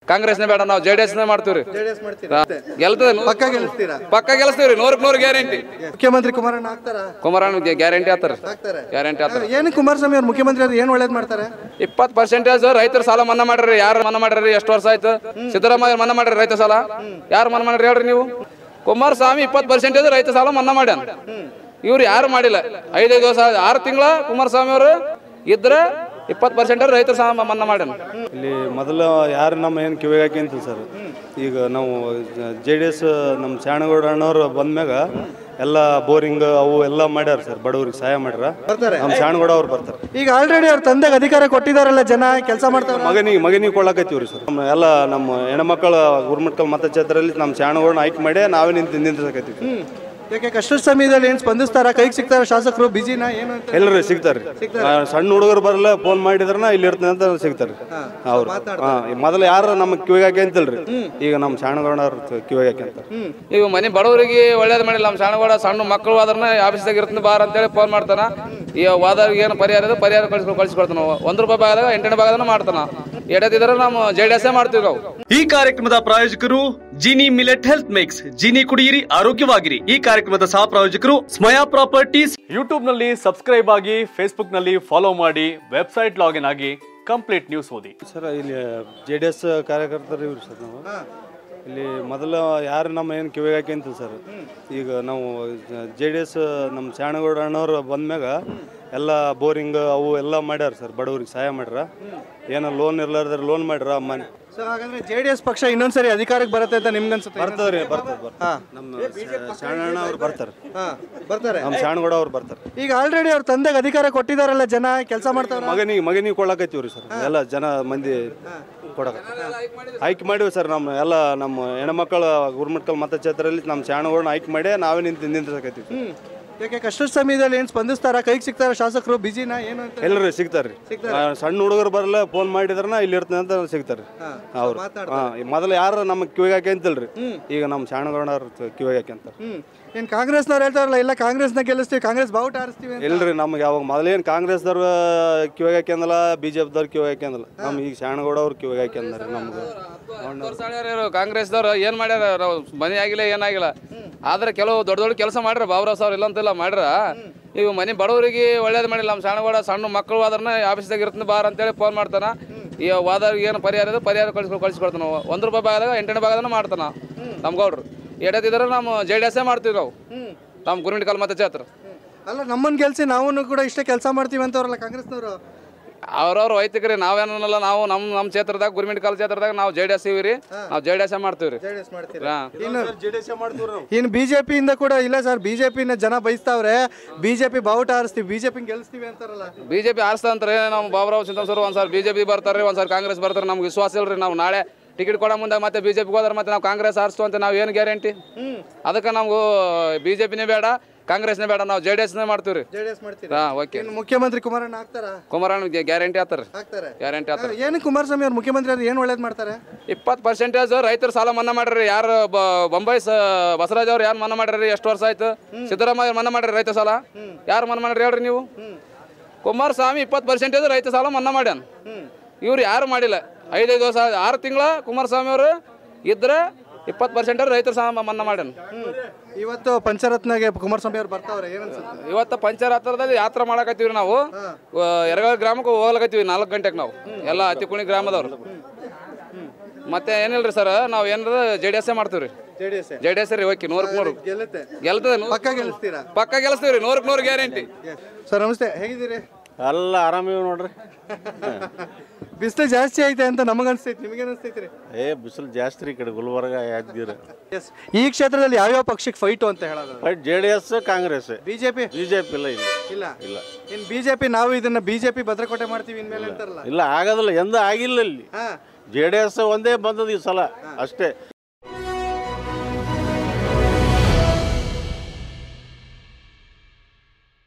ಕಾಂಗ್ರೆಸ್ನೇ ಬೇಡ ನಾವು J D ಎಸ್ನೇ ಮಾಡ್ತೀವ್ರಿ ಜೆಡಿಎಸ್ ಮಾಡ್ತೀರಾ ಗೆಲ್ತದೆ ಪಕ್ಕ ಗೆಲ್ಲಿಸ್ತೀರಾ ಪಕ್ಕ ಗೆಲ್ಸ್ತೀವ್ರಿ ನೂರಕ್ಕೆ ನೂರು ಗ್ಯಾರಂಟಿ ಮುಖ್ಯಮಂತ್ರಿ ಕುಮಾರಣ್ಣ ಆಗ್ತಾರ ಕುಮಾರಣ್ಣ ಗ್ಯಾರಂಟಿ ಆತಾರ ಆಗ್ತಾರೆ ಗ್ಯಾರಂಟಿ ಆತಾರ ಏನು ಕುಮಾರಸ್ವಾಮಿ ಅವ್ರು ಮುಖ್ಯಮಂತ್ರಿ ಅವ್ರು ಏನು ಒಳ್ಳೇದು ಮಾಡ್ತಾರೆ ಇಪ್ಪತ್ತು ಪರ್ಸೆಂಟೇಜ್ ರೈತರ ಸಾಲ ಮನ್ನಾ ಮಾಡ್ರಿ ಯಾರು ಮನ್ನಾ ಮಾಡ್ರಿ ಎಷ್ಟು ವರ್ಷ ಆಯ್ತು ಸಿದ್ದರಾಮಯ್ಯ ಮನ್ನಾ ಮಾಡ್ರಿ ರೈತ ಸಾಲ ಯಾರು ಮನ್ನಾ ಮಾಡ್ರಿ ಹೇಳ್ರಿ ನೀವು ಕುಮಾರಸ್ವಾಮಿ ಇಪ್ಪತ್ತು ಪರ್ಸೆಂಟೇಜ್ ರೈತ ಸಾಲ ಮನ್ನಾ ಮಾಡ್ಯಾನ ಇವ್ರು ಯಾರು ಮಾಡಿಲ್ಲ ಐದೈದು ದಿವಸ ಆರು ತಿಂಗಳ ಕುಮಾರಸ್ವಾಮಿ ಅವರು ಇದ್ರೆ ಇಪ್ಪತ್ತು ಪರ್ಸೆಂಟೇಜ್ ರೈತರ ಸಾಲ ಮನ್ನಾ ಮಾಡ್ಯಾನ ಇಲ್ಲಿ ಮೊದಲು ಯಾರು ನಮ್ಮ ಏನು ಕಿವಿಗೆ ಹಾಕಿಂತ ಸರ್ ಈಗ ನಾವು ಜೆ ಡಿ ಎಸ್ ನಮ್ಮ ಶಾಣಗೌಡ ಅಣ್ಣವ್ರು ಬಂದ್ಮ್ಯಾಗ ಎಲ್ಲ ಬೋರಿಂಗ್ ಅವು ಎಲ್ಲ ಮಾಡ್ಯಾರ ಸರ್ ಬಡವ್ರಿಗೆ ಸಹಾಯ ಮಾಡ್ಯಾರ ಬರ್ತಾರೆ ನಮ್ಮ ಶಾಣಗೌಡ ಅವ್ರು ಬರ್ತಾರೆ ಈಗ ಆಲ್ರೆಡಿ ಅವ್ರ ತಂದೆಗೆ ಅಧಿಕಾರ ಕೊಟ್ಟಿದಾರಲ್ಲ ಜನ ಕೆಲಸ ಮಾಡ್ತಾವ್ರ ಮಗನಿಗೆ ಮಗನಿಗೆ ಕೊಡಕತ್ತೀವ್ರಿ ಸರ್ ನಮ್ಮ ಎಲ್ಲ ನಮ್ಮ ಹೆಣ್ಮಕ್ಳ ಗುರುಮಟ್ಕಲ್ ಮತಕ್ಷೇತ್ರದಲ್ಲಿ ನಮ್ಮ ಶಾಣಗೌಡನ ಆಯ್ಕೆ ಮಾಡಿ ನಾವೇ ನಿಂತು ನಿಂತಿಸಕತ್ತೀವಿ ಯಾಕೆ ಕಷ್ಟದ ಸಮಯದಲ್ಲಿ ಏನು ಸ್ಪಂದಿಸ್ತಾರ ಕೈಗೆ ಸಿಗ್ತಾರ ಶಾಸಕರು ಬಿಜಿನ ಏನು ಅಂತ ಎಲ್ಲರೂ ಸಿಗ್ತಾರೆ ಆ, ಸಣ್ಣ ಹುಡುಗರು ಬರಲ್ಲ ಫೋನ್ ಮಾಡಿದ್ರನ ಇಲ್ಲಿ ಇರ್ತೀನಿ ಅಂತ ಸಿಗ್ತಾರೆ ಅವ್ರು ಹಾಂ ಮೊದಲು ಯಾರು ನಮ್ಮ ಕಿವಿಗೆ ಹಾಕಿ ಅಂತಲ್ರಿ ಈಗ ನಮ್ಮ ಶಾಣಗೌಡ ಅವ್ರ ಕಿವಿಗೆ ಹಾಕಿ ಅಂತ ಇವು ಮನೆ ಬಡವರಿಗೆ ಒಳ್ಳೇದು ಮಾಡಿಲ್ಲ ನಮ್ಮ ಸಣ್ಣಗೌಡ ಸಣ್ಣ ಮಕ್ಕಳು ಆದ್ರನ ಆಫೀಸ್ದಾಗ ಇರ್ತೀನಿ ಬಾರ ಅಂತೇಳಿ ಫೋನ್ ಮಾಡ್ತಾನ ಈ ವಾದವ್ರಿಗೆ ಏನು ಪರಿಹಾರ ಇದೆ ಪರಿಹಾರ ಕಳಿಸ್ಕೊ ಕಳಿಸ್ಕೊಡ್ತಾನ ಒಂದು ರೂಪಾಯಿ ಭಾಗದಾಗ ಎಂಟನೇ ಭಾಗದಾಗ ಮಾಡ್ತಾನ ಎಡತಿದ್ರೆ ನಮ್ಮ ಜೆ ಡಿ ಎಸ್ಸೇ ಮಾಡ್ತೀವಿ ನಾವು ಈ ಕಾರ್ಯಕ್ರಮದ ಪ್ರಾಯೋಜಕರು Jini millet health mix Jini ಕುಡಿಯಿರಿ ಆರೋಗ್ಯವಾಗಿರಿ ಈ ಕಾರ್ಯಕ್ರಮದ ಸಹ ಪ್ರಾಯೋಜಕರು ಸ್ಮಯಾ ಪ್ರಾಪರ್ಟೀಸ್ ಯೂಟ್ಯೂಬ್ ನಲ್ಲಿ ಸಬ್ಸ್ಕ್ರೈಬ್ ಆಗಿ ಫೇಸ್ಬುಕ್ ನಲ್ಲಿ ಫಾಲೋ ಮಾಡಿ ವೆಬ್ಸೈಟ್ ಲಾಗಿನ್ ಆಗಿ ಕಂಪ್ಲೀಟ್ ನ್ಯೂಸ್ ಓದಿ ಸರ್ ಇಲ್ಲಿ ಜೆ ಡಿ ಎಸ್ ಕಾರ್ಯಕರ್ತರು ಇವ್ರು ಸರ್ ನಾವು ಇಲ್ಲಿ ಮೊದಲು ಯಾರು ನಮ್ಮ ಏನು ಕಿವಿಗೆ ಹಾಕಿ ಅಂತ ಸರ್ ಈಗ ನಾವು ಜೆ ಡಿ ಎಸ್ ನಮ್ಮ ಶಾಣಗೌಡ ಅಣ್ಣವ್ರು ಬಂದ್ಮ್ಯಾಗ ಎಲ್ಲ ಬೋರಿಂಗ್ ಅವು ಎಲ್ಲ ಮಾಡ್ಯಾರ ಸರ್ ಬಡವ್ರಿಗೆ ಸಹಾಯ ಮಾಡ್ಯಾರ ಏನೋ ಲೋನ್ ಇರ್ಲಾರ್ದಾರ ಲೋನ್ ಮಾಡ್ಯಾರ ಮನೆ ಸೊ ಹಾಗಾದ್ರೆ ಜೆ ಡಿ ಎಸ್ ಪಕ್ಷ ಇನ್ನೊಂದ್ಸರಿ ಅಧಿಕಾರಕ್ಕೆ ಬರುತ್ತೆ ಅಂತ ನಿಮ್ಗೆ ಅನ್ಸುತ್ತೆ ಬರ್ತದ್ರಿ ಬರ್ತದೆ ಬರ್ತದೆ ನಮ್ಮ ಶಾಣಣ್ಣ ಅವ್ರು ಬರ್ತಾರೆ ಹಾ ಬರ್ತಾರೆ ನಮ್ಮ ಶಾಣಗೌಡ ಅವ್ರು ಬರ್ತಾರೆ ಈಗ ಆಲ್ರೆಡಿ ಅವ್ರ ತಂದೆಗೆ ಅಧಿಕಾರ ಕೊಟ್ಟಿದಾರಲ್ಲ ಜನ ಕೆಲಸ ಮಾಡ್ತಾವ್ರ ಮಗನಿಗೆ ಮಗನಿಗೆ ಕೊಡಕತ್ತೀವ್ರಿ ಸರ್ ಎಲ್ಲ ಜನ ಮಂದಿ ಕೊಡಕ ಆಯ್ಕೆ ಮಾಡಿವಿ ಸರ್ ನಮ್ಮ ಎಲ್ಲ ನಮ್ಮ ಹೆಣ್ಮಕ್ಳ ಗುರುಮಟ್ಕಲ್ ಮತಕ್ಷೇತ್ರದಲ್ಲಿ ನಮ್ಮ ಶಾಣಗೌಡನ ಆಯ್ಕೆ ಮಾಡಿ ನಾವೇ ನಿಂತು ನಿಂತಿಸಕತ್ತೀವಿ ಯಾಕೆ ಕಷ್ಟದ ಸಮಯದಲ್ಲಿ ಏನು ಸ್ಪಂದಿಸ್ತಾರ ಕೈಗೆ ಸಿಗ್ತಾರ ಶಾಸಕರು ಬಿಜಿನ ಏನು ಅಂತ ಎಲ್ಲರೂ ಸಿಗ್ತಾರೆ ಸಣ್ಣ ಹುಡುಗರು ಬರಲ್ಲ ಫೋನ್ ಮಾಡಿದ್ರನ ಇಲ್ಲಿ ಇರ್ತೀನಿ ಅಂತ ಸಿಗ್ತಾರೆ ಅವ್ರು ಹಾಂ ಮೊದಲು ಯಾರು ನಮ್ಮ ಕಿವಿಗೆ ಹಾಕಿ ಅಂತಲ್ರಿ ಈಗ ನಮ್ಮ ಶಾಣಗೌಡ ಅವ್ರ ಕಿವಿಗೆ ಹಾಕಿ ಅಂತ ಹ್ಮ್ ಏನು ಕಾಂಗ್ರೆಸ್ನವ್ರು ಹೇಳ್ತಾರಲ್ಲ ಇಲ್ಲ ಕಾಂಗ್ರೆಸ್ನ ಗೆಲ್ಲಿಸ್ತೀವಿ ಕಾಂಗ್ರೆಸ್ ಬಾವುಟ ಆರಿಸ್ತೀವಿ ಅಂತ ಇಲ್ರಿ ನಮ್ಗೆ ಯಾವಾಗ ಮೊದಲೇನು ಕಾಂಗ್ರೆಸ್ದವ್ರ ಕಿವಿಗೆ ಹಾಕ್ಯಂದಲ್ಲ ಬಿ ಜೆ ಪಿದವ್ರು ಕಿವಿಗೆ ಹಾಕ್ಯಂದಲ್ಲ ನಮ್ಗೆ ಈಗ ಶಾಣಗೌಡ ಅವ್ರ ಕಿವಿಗೆ ಹಾಕ್ಯಂದಾರೆ ನಮ್ಗೆ ಕಾಂಗ್ರೆಸ್ದವ್ರು ಏನ್ ಮಾಡ್ಯಾರ ನಾವು ಮನೆ ಆಗಿಲ್ಲ ಏನಾಗಿಲ್ಲ ಆದ್ರೆ ಕೆಲವು ದೊಡ್ಡ ದೊಡ್ಡ ಕೆಲಸ ಮಾಡ್ರ ಬಾಬುರಾವ್ ಅವ್ರು ಇಲ್ಲ ಅಂತಿಲ್ಲ ಮಾಡ್ರ ಇವು ಮನೆ ಬಡವರಿಗೆ ಒಳ್ಳೇದು ಮಾಡಿಲ್ಲ ನಮ್ಮ ಸಣ್ಣಗೌಡ ಸಣ್ಣ ಮಕ್ಕಳು ಆದ್ರನ ಆಫೀಸ್ದಾಗ ಇರ್ತೀನಿ ಬಾರ ಅಂತೇಳಿ ಫೋನ್ ಮಾಡ್ತಾನ ಈ ವಾದವ್ರಿಗೆ ಏನು ಪರಿಹಾರ ಇದೆ ಪರಿಹಾರ ಕಳಿಸ್ಕೊ ಕಳಿಸ್ಕೊಡ್ತಾನ ಒಂದು ರೂಪಾಯಿ ಭಾಗದಾಗ ಎಂಟನೇ ಭಾಗದಾಗ ಮಾಡ್ತಾನ ನಮ್ಮ ಗೌಡ್ರು ಎಡತಿದ್ರೆ ನಮ್ಮ ಜೆ ಡಿ ಎಸ್ಸೇ ಮಾಡ್ತೀವಿ ನಾವು ನಮ್ಮ ಗುರುಮಿಟ್ ಕಾಲ್ ಮತ್ತೆ ಛತ್ರ ಅಲ್ಲ ನಮ್ಮನ್ನ ಗೆಲ್ಸಿ ನಾವು ಕೂಡ ಇಷ್ಟೇ ಕೆಲಸ ಮಾಡ್ತೀವಿ ಅಂತವ್ರಲ್ಲ ಕಾಂಗ್ರೆಸ್ನವರು ಅವ್ರವ್ರ ವೈಯಕ್ತಿಕ್ರಿ ನಾವೇನಲ್ಲ ನಾವು ನಮ್ಮ ನಮ್ಮ ಕ್ಷೇತ್ರದಾಗ ಗುರುಮಿಟ್ ಕಾಲ್ ಕ್ಷೇತ್ರದಾಗ ನಾವು ಜೆ ಡಿ ಎಸ್ ಇವಿ ರೀ ನಾವು ಜೆ ಡಿ ಎಸ್ಸೇ ಮಾಡ್ತೀವಿ ರೀ ಜೆಡಿಎಸ್ ಮಾಡ್ತೀರಾ ಹಾಂ ಇನ್ನು ಇನ್ನು ಬಿಜೆಪಿಯಿಂದ ಕೂಡ ಇಲ್ಲ ಸರ್ ಬಿಜೆಪಿನ ಜನ ಬಯಸ್ತಾವ್ರೆ ಬಿಜೆಪಿ ಬಾವುಟ ಆರಿಸ್ತೀವಿ ಬಿಜೆಪಿ ಗೆಲ್ಲಿಸ್ತೀವಿ ಅಂತಾರಲ್ಲ ಬಿಜೆಪಿ ಆರಿಸ್ತಂತಾರೆ ನಾವು ಬಾಬುರಾವ್ ಸಿಂಧಸೂರು ಒಂದ್ಸಲ ಬಿಜೆಪಿ ಬರ್ತಾರೆ ಒಂದ್ಸಲ ಕಾಂಗ್ರೆಸ್ ಬರ್ತಾರೆ ನಮ್ಗೆ ವಿಶ್ವಾಸ ಇಲ್ರಿ ನಾವು ನಾಳೆ ಟಿಕೆಟ್ ಕೊಡೋ ಮುಂದೆ ಮತ್ತೆ ಬಿಜೆಪಿ ಹೋದ್ರೆ ಮತ್ತೆ ನಾವು ಕಾಂಗ್ರೆಸ್ ಆರಿಸ್ತು ಅಂತ ನಾವು ಏನು ಗ್ಯಾರಂಟಿ ಅದಕ್ಕೆ ನಮಗೂ ಬಿಜೆಪಿನೇ ಬೇಡ ಕಾಂಗ್ರೆಸ್ನೇ ಬೇಡ ನಾವು ಜೆ ಡಿ ಎಸ್ನೇ ಮಾಡ್ತೀವಿ ರೀ ಜೆಡಿಎಸ್ ಮಾಡ್ತೀರಾ ಹಾಂ ಓಕೆ ಇನ್ನು ಮುಖ್ಯಮಂತ್ರಿ ಕುಮಾರಣ್ಣ ಆಗ್ತಾರ ಕುಮಾರಣ್ಣ ಗ್ಯಾರಂಟಿ ಆತಾರೆ ಆಗ್ತಾರೆ ಗ್ಯಾರಂಟಿ ಆತಾರೆ ಏನು ಕುಮಾರಸ್ವಾಮಿ ಅವ್ರು ಮುಖ್ಯಮಂತ್ರಿ ಅವ್ರು ಏನು ಒಳ್ಳೇದು ಮಾಡ್ತಾರೆ ಇಪ್ಪತ್ತು ಪರ್ಸೆಂಟೇಜ್ ರೈತರ ಸಾಲ ಮನ್ನಾ ಮಾಡ್ರಿ ಯಾರು ಬ- ಬೊಂಬೈ ಸ ಬಸವರಾಜ್ ಅವ್ರು ಯಾರು ಮನ್ನಾ ಮಾಡ್ರಿ ಎಷ್ಟು ವರ್ಷ ಆಯ್ತು ಸಿದ್ದರಾಮಯ್ಯ ಮನ್ನಾ ಮಾಡ್ರಿ ರೈತ ಸಾಲ ಯಾರು ಮನ್ನಾ ಮಾಡ್ರಿ ಹೇಳ್ರಿ ನೀವು ಕುಮಾರಸ್ವಾಮಿ ಇಪ್ಪತ್ತು ಪರ್ಸೆಂಟೇಜ್ ರೈತ ಸಾಲ ಮನ್ನಾ ಮಾಡ್ಯಾನ ಇವ್ರು ಯಾರು ಮಾಡಿಲ್ಲ ಐದೈದು ದಿವಸ ಆರು ತಿಂಗಳ ಕುಮಾರಸ್ವಾಮಿ ಅವರು ಇದ್ರೆ ಇಪ್ಪತ್ತು ಪರ್ಸೆಂಟೇಜ್ ರೈತರ ಸಾಲ ಮನ್ನಾ ಮಾಡ್ಯಾನ ಇವತ್ತು ಪಂಚರತ್ನಗೆ ಕುಮಾರಸ್ವಾಮಿ ಅವ್ರು ಬರ್ತಾವ್ರೆ ಏನು ಅನ್ಸುತ್ತೆ ಇವತ್ತು ಪಂಚರಾತ್ರದಲ್ಲಿ ಯಾತ್ರೆ ಮಾಡಕತ್ತೀವಿ ನಾವು ಎರಗಾಲ ಗ್ರಾಮಕ್ಕೆ ಹೋಗ್ಲಕತ್ತೀವಿ ನಾಲ್ಕು ಗಂಟೆಗೆ ನಾವು ಎಲ್ಲ ಅತಿಕುಣಿ ಗ್ರಾಮದವ್ರು ಮತ್ತೆ ಏನಿಲ್ರಿ ಸರ್ ನಾವು ಏನಾರ ಜೆ ಡಿ ಎಸ್ ಮಾಡ್ತೀವಿ ರೀ ಜೆಡಿಎಸ್ ಜೆ ಡಿ ಎಸ್ ರೀ ಓಕೆ ನೂರಕ್ಕೆ ನೂರು ಗೆಲ್ಲುತ್ತೆ ಗೆಲ್ತದೆ ನೂರು- ಪಕ್ಕ ಗೆಲ್ಲಿಸ್ತೀರಾ ಪಕ್ಕ ಗೆಲ್ಸ್ತೀವಿ ರೀ ನೂರಕ್ಕೆ ನೂರು ಗ್ಯಾರಂಟಿ ಸರ್ ನಮಸ್ತೆ ಹೇಗಿದ್ದೀರಿ ಎಲ್ಲ ಆರಾಮಿವ್ ನೋಡ್ರಿ ಬಿಸಿಲು ಜಾಸ್ತಿ ಐತೆ ಅಂತ ನಮಗೆ ಅನ್ಸ್ತೈತಿ ನಿಮಗೆ ಅನಿಸ್ತೈತ್ರಿ ಏ ಬಿಸಿಲು ಜಾಸ್ತಿ ರೀ ಈ ಕಡೆ ಗುಲ್ಬರ್ಗ ಯಾದಗಿರಿ ಎಸ್ ಈ ಕ್ಷೇತ್ರದಲ್ಲಿ ಯಾವ್ಯಾವ ಪಕ್ಷಕ್ಕೆ ಫೈಟು ಅಂತ ಹೇಳೋದು fight J D S Congress BJP B J P ಇಲ್ಲ ಇಲ್ಲ ಇಲ್ಲ ಇಲ್ಲ ಇನ್ ಬಿಜೆಪಿ ನಾವು ಇದನ್ನ ಬಿಜೆಪಿ ಭದ್ರಕೋಟೆ ಮಾಡ್ತೀವಿ ಇನ್ಮೇಲೆ ಅಂತಾರಲ್ಲ ಇಲ್ಲ ಆಗೋದಿಲ್ಲ ಎಂದ ಆಗಿಲ್ಲ ಇಲ್ಲಿ ಹಾ ಜೆ ಡಿ ಎಸ್ ಒಂದೇ ಬಂದದ ಈ ಸಲ ಅಷ್ಟೇ